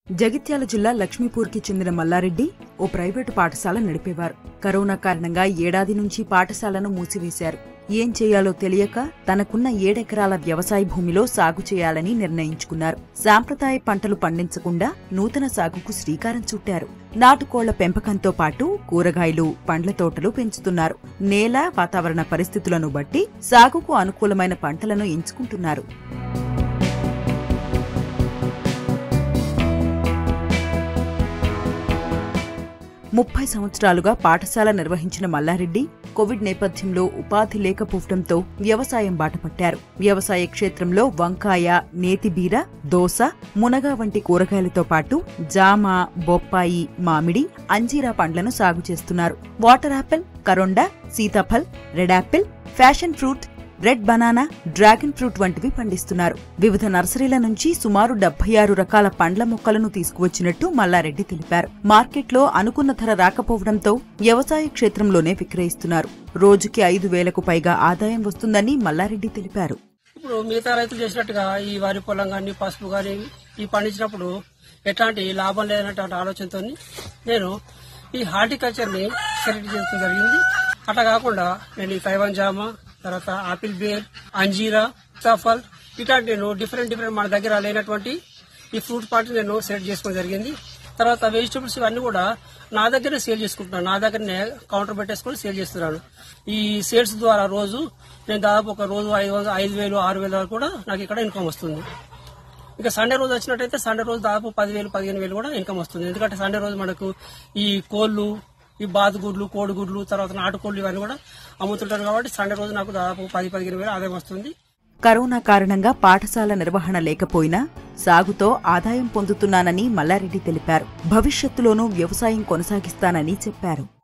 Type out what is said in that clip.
జగిత్యాల జిల్లా లక్ష్మీపూర్కి చెందిన మల్లారెడ్డి ఓ ప్రైవేటు పాఠశాల నడిపేవారు కరోనా కారణంగా ఏడాది నుంచి పాఠశాలను మూసివేశారు ఏం చేయాలో తెలియక తనకున్న ఏడెకరాల వ్యవసాయ భూమిలో సాగు చేయాలని నిర్ణయించుకున్నారు సాంప్రదాయ పంటలు పండించకుండా నూతన సాగుకు శ్రీకారం చుట్టారు నాటుకోళ్ల పెంపకంతో పాటు కూరగాయలు పండ్ల తోటలు పెంచుతున్నారు నేల వాతావరణ పరిస్థితులను బట్టి సాగుకు అనుకూలమైన పంటలను ఎంచుకుంటున్నారు ముప్పై సంవత్సరాలుగా పాఠశాల నిర్వహించిన మల్లారెడ్డి కోవిడ్ నేపథ్యంలో ఉపాధి లేకపోవడంతో వ్యవసాయం బాటపట్టారు వ్యవసాయ క్షేత్రంలో వంకాయ నేతిబీర దోస మునగ వంటి కూరగాయలతో పాటు జామ బొప్పాయి మామిడి అంజీరా పండ్లను సాగు చేస్తున్నారు వాటర్ యాపిల్ కరొండ సీతాఫల్ red apple passion fruit red banana dragon fruit వంటివి పండిస్తున్నారు వివిధ నర్సరీల నుంచి సుమారు డెబ్బై ఆరు రకాల పండ్ల మొక్కలను తీసుకువచ్చినట్టు మల్లారెడ్డి తెలిపారు మార్కెట్లో అనుకున్న ధర రాకపోవడంతో వ్యవసాయ క్షేత్రంలోనే విక్రయిస్తున్నారు రోజుకి ఐదు వేలకు పైగా ఆదాయం వస్తుందని మల్లారెడ్డి తెలిపారు ఇప్పుడు మిగతా రైతులు చేసినట్టుగా ఈ వరి పొలం కానీ పసుపు కానీ ఈ పండించినప్పుడు ఎట్లాంటి లాభం లేనటువంటి ఆలోచనతో నేను ఈ హార్టికల్చర్ ని సెలెక్ట్ చేసుకోవడం జరిగింది అట్లా కాకుండా నేను ఈ తైవాన్ జామ తర్వాత ఆపిల్ బేర్ అంజీరా సఫల్ ఇట్లాంటి నేను డిఫరెంట్ డిఫరెంట్ మన దగ్గర లేనటువంటి ఈ ఫ్రూట్ పార్ట్ నేను సెలెక్ట్ చేసుకోవడం జరిగింది తర్వాత వెజిటబుల్స్ ఇవన్నీ కూడా నా దగ్గరే సేల్ చేసుకుంటున్నాను నా దగ్గరనే కౌంటర్ పెట్టేసుకొని సేల్ చేస్తున్నాను ఈ సేల్స్ ద్వారా రోజు నేను దాదాపు ఒక రోజు ఐదు వందలు ఐదు వేలు ఆరు వేల వరకు కూడా నాకు ఇక్కడ ఇన్కమ్ వస్తుంది ఇంకా సండే రోజు వచ్చినట్టయితే సండే రోజు దాదాపు పదివేలు పదిహేను వేలు కూడా ఇన్కమ్ వస్తుంది ఎందుకంటే సండే రోజు మనకు ఈ కోళ్ళు ఈ బాతుగుడ్లు కోడిగుడ్లు తర్వాత నాటుకోళ్ళు ఇవన్నీ కూడా అమ్ముతుంటారు కాబట్టి సండే రోజు నాకు దాదాపు పది పదిహేను వేలు ఆదాయం వస్తుంది కరోనా కారణంగా పాఠశాల నిర్వహణ లేకపోయినా సాగుతో ఆదాయం పొందుతున్నానని మల్లారెడ్డి తెలిపారు భవిష్యత్తులోనూ వ్యవసాయం కొనసాగిస్తానని చెప్పారు